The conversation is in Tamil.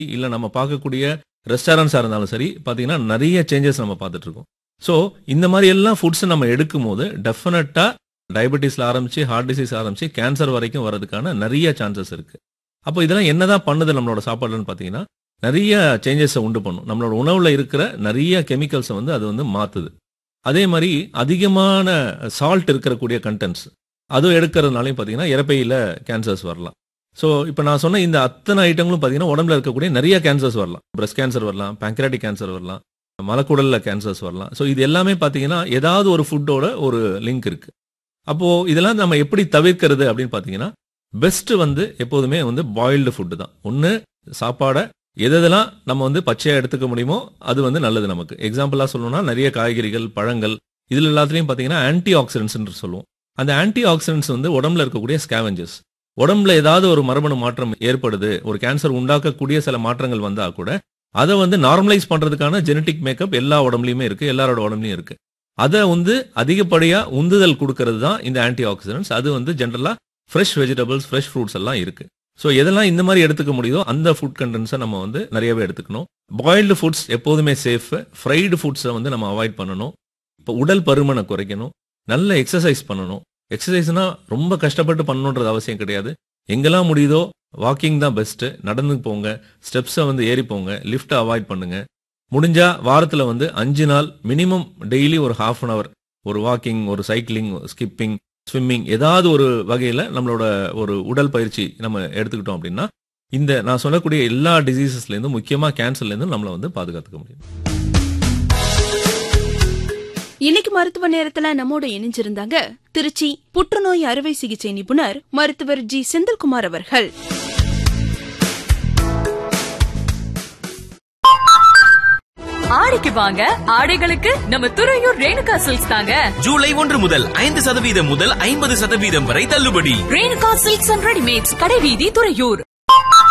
இல்ல நம்ம பார்க்கக்கூடிய ரெஸ்டாரண்ட்ஸா இருந்தாலும் சரி பாத்தீங்கன்னா நிறைய சேஞ்சஸ் நம்ம பார்த்துட்டு இருக்கோம் ஸோ இந்த மாதிரி எல்லாம் ஃபுட்ஸ் நம்ம எடுக்கும் போது டெஃபினட்டா டயபெட்டிஸ்ல ஆரம்பிச்சு ஹார்ட் டிசீஸ் ஆரம்பிச்சு கேன்சர் வரைக்கும் வரதுக்கான நிறைய சான்சஸ் இருக்கு அப்போ இதெல்லாம் என்னதான் பண்ணுது நம்மளோட சாப்பாடுன்னு பாத்தீங்கன்னா நிறைய சேஞ்சஸை உண்டு பண்ணும் நம்மளோட உணவுல இருக்கிற நிறைய கெமிக்கல்ஸை வந்து அது வந்து மாத்துது அதே மாதிரி அதிகமான சால்ட் இருக்கக்கூடிய கண்டென்ட்ஸ் அதுவும் எடுக்கிறதுனாலையும் பார்த்தீங்கன்னா இறப்பையில் கேன்சர்ஸ் வரலாம் ஸோ இப்போ நான் சொன்ன இந்த அத்தனை ஐட்டங்களும் பார்த்தீங்கன்னா உடம்புல இருக்கக்கூடிய நிறைய கேன்சர்ஸ் வரலாம் பிரஸ்ட் கேன்சர் வரலாம் பேங்க்ராட்டிக் கேன்சர் வரலாம் மலக்குடல்ல கேன்சர்ஸ் வரலாம் ஸோ இது எல்லாமே பார்த்தீங்கன்னா ஏதாவது ஒரு ஃபுட்டோட ஒரு லிங்க் இருக்கு அப்போ இதெல்லாம் நம்ம எப்படி தவிர்க்கிறது அப்படின்னு பார்த்தீங்கன்னா பெஸ்ட் வந்து எப்போதுமே வந்து பாயில்டு ஃபுட்டு தான் ஒன்று சாப்பாடை எதெல்லாம் நம்ம வந்து பச்சையா எடுத்துக்க முடியுமோ அது வந்து நல்லது நமக்கு எக்ஸாம்பிளா சொல்லணும்னா நிறைய காய்கறிகள் பழங்கள் இதுல எல்லாத்துலயும் பாத்தீங்கன்னா ஆன்டி ஆக்சிடென்ட்ஸ் சொல்லுவோம் அந்த ஆன்டி ஆக்சிடென்ட்ஸ் வந்து உடம்புல இருக்கக்கூடிய ஸ்கேவஞ்சஸ் உடம்புல ஏதாவது ஒரு மரபணு மாற்றம் ஏற்படுது ஒரு கேன்சர் உண்டாக்கக்கூடிய சில மாற்றங்கள் வந்தா கூட அதை வந்து நார்மலைஸ் பண்றதுக்கான ஜெனட்டிக் மேக்கப் எல்லா உடம்புலயுமே இருக்கு எல்லாரோட உடம்புலயும் இருக்கு அதை வந்து அதிகப்படியா உந்துதல் கொடுக்கறது தான் இந்த ஆன்டி ஆக்சிடென்ட்ஸ் அது வந்து ஜென்ரலா ஃப்ரெஷ் வெஜிடபிள்ஸ் ஃப்ரெஷ் ஃப்ரூட்ஸ் எல்லாம் இருக்கு ஸோ எதெல்லாம் இந்த மாதிரி எடுத்துக்க முடியுதோ அந்த ஃபுட் கண்டென்ட்ஸை நம்ம வந்து நிறையவே எடுத்துக்கணும் பாயில்டு ஃபுட்ஸ் எப்போதுமே சேஃப் ஃப்ரைடு ஃபுட்ஸை வந்து நம்ம அவாய்ட் பண்ணணும் இப்போ உடல் பருமனை குறைக்கணும் நல்ல எக்ஸசைஸ் பண்ணணும் எக்ஸசைஸ்னா ரொம்ப கஷ்டப்பட்டு பண்ணணுன்றது அவசியம் கிடையாது எங்கெல்லாம் முடியுதோ வாக்கிங் தான் பெஸ்ட் நடந்து போங்க ஸ்டெப்ஸை வந்து ஏறி போங்க லிஃப்ட்டை அவாய்ட் பண்ணுங்க முடிஞ்சா வாரத்தில் வந்து அஞ்சு நாள் மினிமம் டெய்லி ஒரு ஹாஃப் அன் அவர் ஒரு வாக்கிங் ஒரு சைக்கிளிங் ஸ்கிப்பிங் ஸ்விம்மிங் ஏதாவது ஒரு வகையில் நம்மளோட ஒரு உடல் பயிற்சி நம்ம எடுத்துக்கிட்டோம் அப்படின்னா இந்த நான் சொல்லக்கூடிய எல்லா டிசீசஸ்லேருந்தும் முக்கியமாக கேன்சர்லேருந்தும் நம்மளை வந்து பாதுகாத்துக்க முடியும் இன்னைக்கு மருத்துவ நேரத்துல நம்மோட இணைஞ்சிருந்தாங்க திருச்சி புற்றுநோய் அறுவை சிகிச்சை நிபுணர் மருத்துவர் ஜி செந்தில்குமார் அவர்கள் ஆடிக்கு வாங்க ஆடைகளுக்கு நம்ம துறையூர் ரேணுகா சில்க்ஸ் தாங்க ஜூலை ஒன்று முதல் ஐந்து சதவீதம் முதல் ஐம்பது சதவீதம் வரை தள்ளுபடி ரேணுகா சில்க்ஸ் அண்ட் ரெடிமேட்ஸ் கடைவீதி துறையூர்